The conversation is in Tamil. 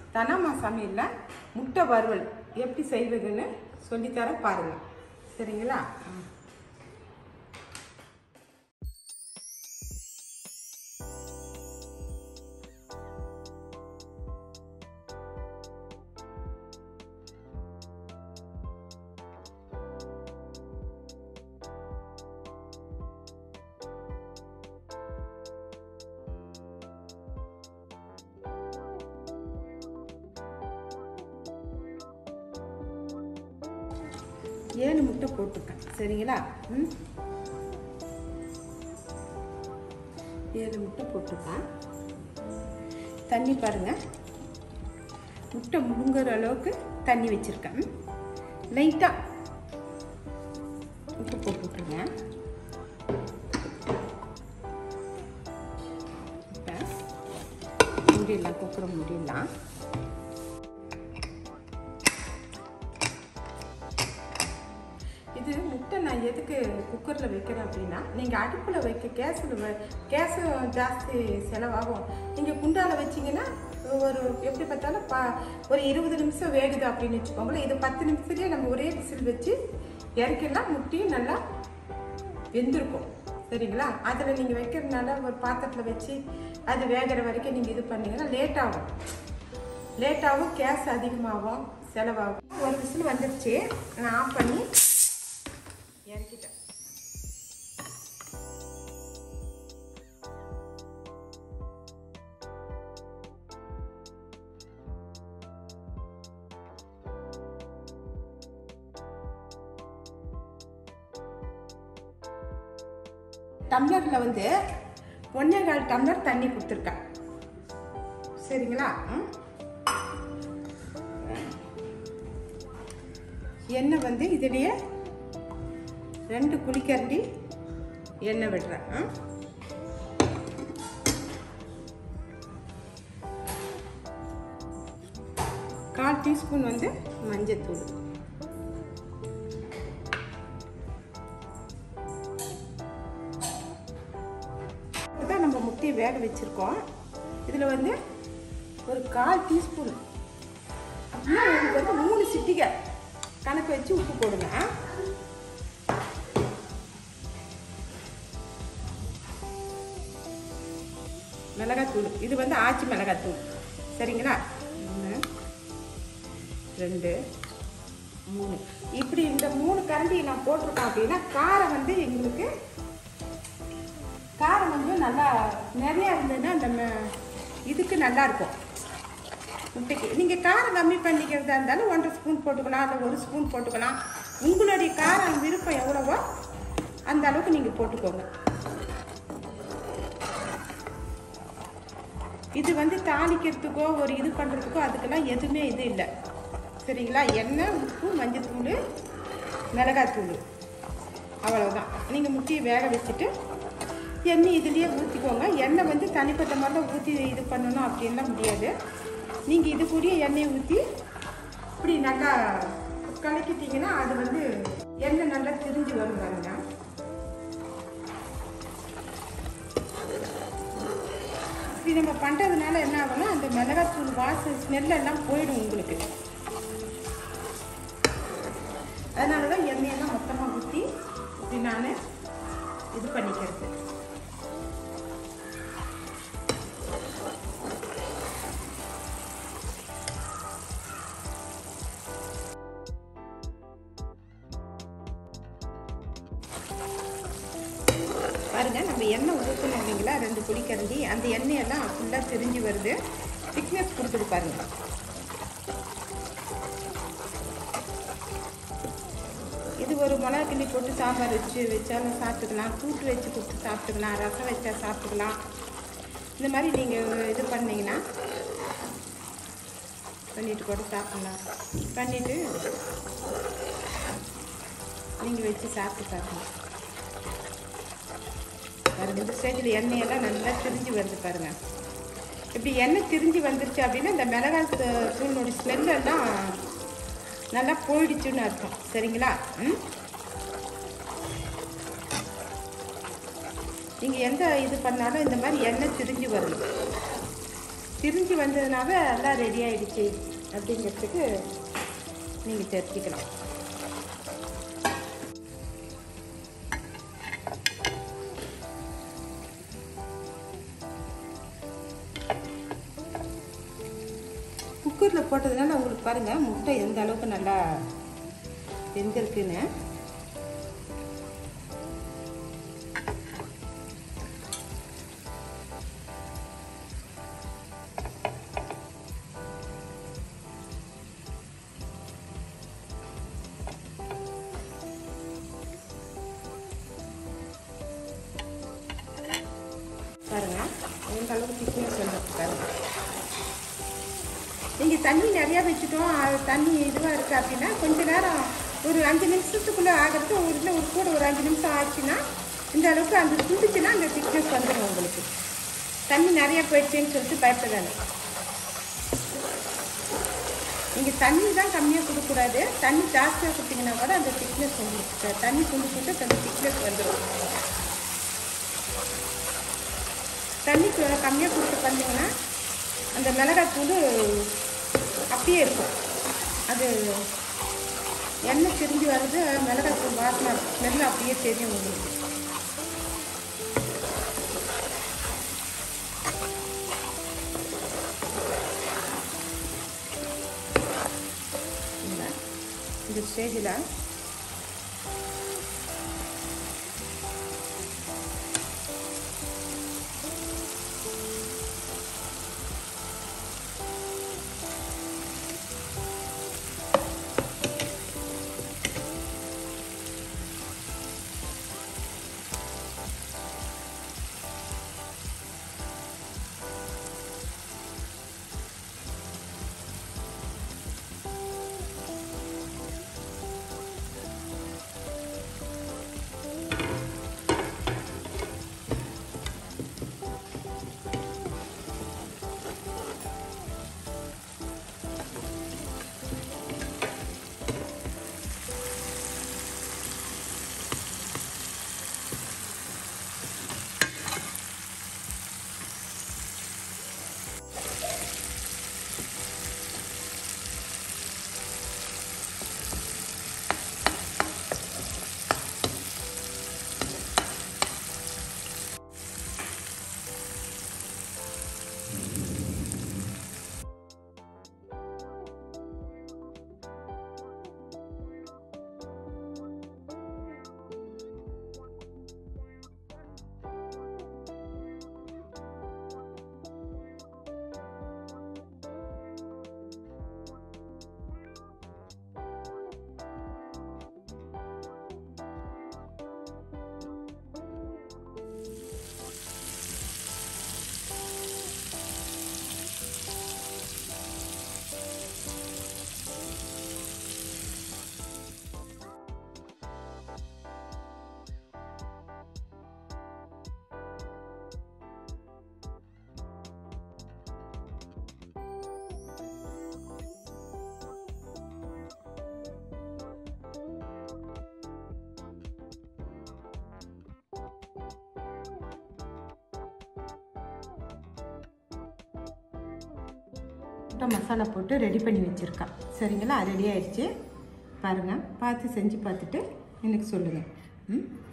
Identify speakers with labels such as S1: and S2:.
S1: தனாமா சமையலில் முட்டை வறுவல் எப்படி செய்வதுன்னு சொல்லித்தரேன் பாருங்கள் சரிங்களா ம். ஏழு முட்டை போட்டிருக்கேன் சரிங்களா ம் ஏழு முட்டை போட்டிருக்கேன் தண்ணி பாருங்க முட்டை முழுங்குற அளவுக்கு தண்ணி வச்சுருக்கேன் லைட்டாக உப்பு போட்டு விட்ருங்க இப்போ முடியலாம் குக்கரை முடியலாம் இது முட்டை நான் எதுக்கு குக்கரில் வைக்கிறேன் அப்படின்னா நீங்கள் அடுப்பில் வைக்க கேஸில் கேஸு ஜாஸ்தி செலவாகும் நீங்கள் குண்டால வச்சிங்கன்னா ஒரு எப்படி பார்த்தாலும் பா ஒரு இருபது நிமிஷம் வேகுது அப்படின்னு வச்சுக்கோங்களேன் இது பத்து நிமிஷத்துலேயே நம்ம ஒரே விசில் வச்சு இறக்கிடலாம் முட்டையும் நல்லா வெந்திருக்கும் சரிங்களா அதில் நீங்கள் வைக்கிறதுனால ஒரு பாத்திரத்தில் வச்சு அது வேகிற வரைக்கும் நீங்கள் இது பண்ணீங்கன்னா லேட் ஆகும் லேட்டாகவும் கேஸ் அதிகமாகும் செலவாகும் ஒரு விசில் வந்துருச்சு நான் ஆஃப் பண்ணி இறக்கிட்டேன் டம்ளரில் வந்து ஒன்றே கால் டம்ளர் தண்ணி கொடுத்துருக்கேன் சரிங்களா ம்? எண்ணெய் வந்து இதுலேயே ரெண்டு குழிக்கரண்டி எண்ணெய் விடுறேன் ஆ? கால் டீஸ்பூன் வந்து மஞ்சத்தூள் தான் நம்ம முட்டையை வேக வச்சுருக்கோம் இதில் வந்து ஒரு கால் டீஸ்பூன் அப்படின்னா உங்களுக்கு வந்து மூணு சிட்டிகை கணக்கு வச்சு உப்பு போடுங்க மிளகாத்தூள் இது வந்து ஆச்சி மிளகாத்தூள் சரிங்களா ஒன்று ரெண்டு மூணு இப்படி இந்த மூணு கரண்டி நான் போட்டிருக்கோம் அப்படின்னா காரம் வந்து எங்களுக்கு காரம் வந்து நல்லா நிறையா இருந்ததுன்னா அந்த ம- இதுக்கு நல்லா இருக்கும் முட்டைக்கு நீங்கள் காரம் கம்மி பண்ணிக்கிறதா இருந்தாலும் ஒன்றரை ஸ்பூன் போட்டுக்கலாம் இல்லை ஒரு ஸ்பூன் போட்டுக்கலாம் உங்களுடைய காரம் விருப்பம் எவ்வளவோ அந்த அளவுக்கு நீங்கள் போட்டுக்கோங்க இது வந்து தாளிக்கிறதுக்கோ ஒரு இது பண்ணுறதுக்கோ அதுக்கெல்லாம் எதுவுமே இது இல்லை சரிங்களா எண்ணெய் உப்பு மஞ்சத்தூள் மிளகாத்தூள் அவ்வளோதான் நீங்கள் முட்டையை வேக வச்சுட்டு எண்ணெய் இதுலேயே ஊற்றிக்கோங்க எண்ணெய் வந்து தனிப்பட்ட மாதிரிலாம் ஊற்றி இது பண்ணணும் அப்படின்லாம் முடியாது நீங்கள் இது கூடிய எண்ணெயை ஊற்றி இப்படி நல்லா கலக்கிட்டீங்கன்னா அது வந்து எண்ணெய் நல்லா திரிஞ்சு வரும் பாருங்க இப்படி நம்ம பண்ணுறதுனால என்ன ஆகும்னா அந்த மிளகாத்தூள் வாசம் ஸ்மெல் எல்லாம் போயிடும் உங்களுக்கு அதனால தான் எண்ணெயெல்லாம் மொத்தமாக ஊற்றி இப்படி நான் இது பண்ணிக்கிறது பாருங்க நம்ம எண்ணெய் ஊற்றணும் இல்லைங்களா ரெண்டு குழிக்கரண்டி அந்த எண்ணெயெல்லாம் ஃபுல்லாக திரிஞ்சு வருது திக்னஸ் கொடுக்குது பாருங்க இது ஒரு மிளகா கிள்ளி போட்டு சாம்பார் வச்சு வச்சாலும் சாப்பிட்டுக்கலாம் கூட்டு வச்சு கொடுத்து சாப்பிட்டுக்கலாம் ரசம் வச்சா சாப்பிட்டுக்கலாம் இந்த மாதிரி நீங்கள் இது பண்ணீங்கன்னா பண்ணிட்டு கூட சாப்பிடலாம் பண்ணிட்டு நீங்கள் வச்சு சாப்பிட்டு பார்க்கலாம் பாருங்க இந்த ஸ்டேஜில் எண்ணெயெல்லாம் நல்லா திரிஞ்சு வருது பாருங்க இப்படி எண்ணெய் திரிஞ்சு வந்துருச்சு அப்படின்னா இந்த மிளகாய் தூ- தூளினுடைய ஸ்மெல் எல்லாம் நல்லா போயிடுச்சுன்னு அர்த்தம் சரிங்களா ம் நீங்கள் எந்த இது பண்ணாலும் இந்த மாதிரி எண்ணெய் திரிஞ்சு வரணும் திரிஞ்சு வந்ததுனால எல்லாம் ரெடி ஆயிடுச்சு அப்படிங்கிறதுக்கு நீங்கள் தெரிஞ்சுக்கலாம் குக்கரில் போட்டதுனால உங்களுக்கு பாருங்கள் முட்டை எந்த அளவுக்கு நல்லா வெந்திருக்குன்னு பாருங்க எந்த அளவுக்கு திக்னஸ் வந்து பாருங்க நீங்கள் தண்ணி நிறையா வச்சுட்டோம் அது தண்ணி இதுவாக இருக்குது அப்படின்னா கொஞ்ச நேரம் ஒரு அஞ்சு நிமிஷத்துக்குள்ளே ஆகிறது ஒரு இல்லை ஒரு கூட ஒரு அஞ்சு நிமிஷம் ஆச்சுன்னா இந்த அளவுக்கு அந்த சுண்டுச்சுன்னா அந்த திக்னஸ் வந்துடும் உங்களுக்கு தண்ணி நிறையா போயிடுச்சுன்னு சொல்லிட்டு பயப்படாது நீங்கள் தண்ணி தான் கம்மியாக கொடுக்கக்கூடாது தண்ணி ஜாஸ்தியாக கொடுத்தீங்கன்னா கூட அந்த திக்னஸ் உங்களுக்கு தண்ணி குடிச்சிட்டு அந்த திக்னஸ் வந்துடும் தண்ணி கம்மியாக கொடுத்து பண்ணீங்கன்னா அந்த மிளகாத்தூள் அப்படியே இருக்கும் அது எண்ணெய் திரிஞ்சு வர்றது மிளகாத்தூள் வாசனை ஸ்மெல் அப்படியே தெரியும் உங்களுக்கு இந்த இந்த ஸ்டேஜில் முட்டை மசாலா போட்டு ரெடி பண்ணி வச்சுருக்கேன் சரிங்களா ரெடி ஆயிடுச்சு பாருங்கள் பார்த்து செஞ்சு பார்த்துட்டு எனக்கு சொல்லுங்கள் ம்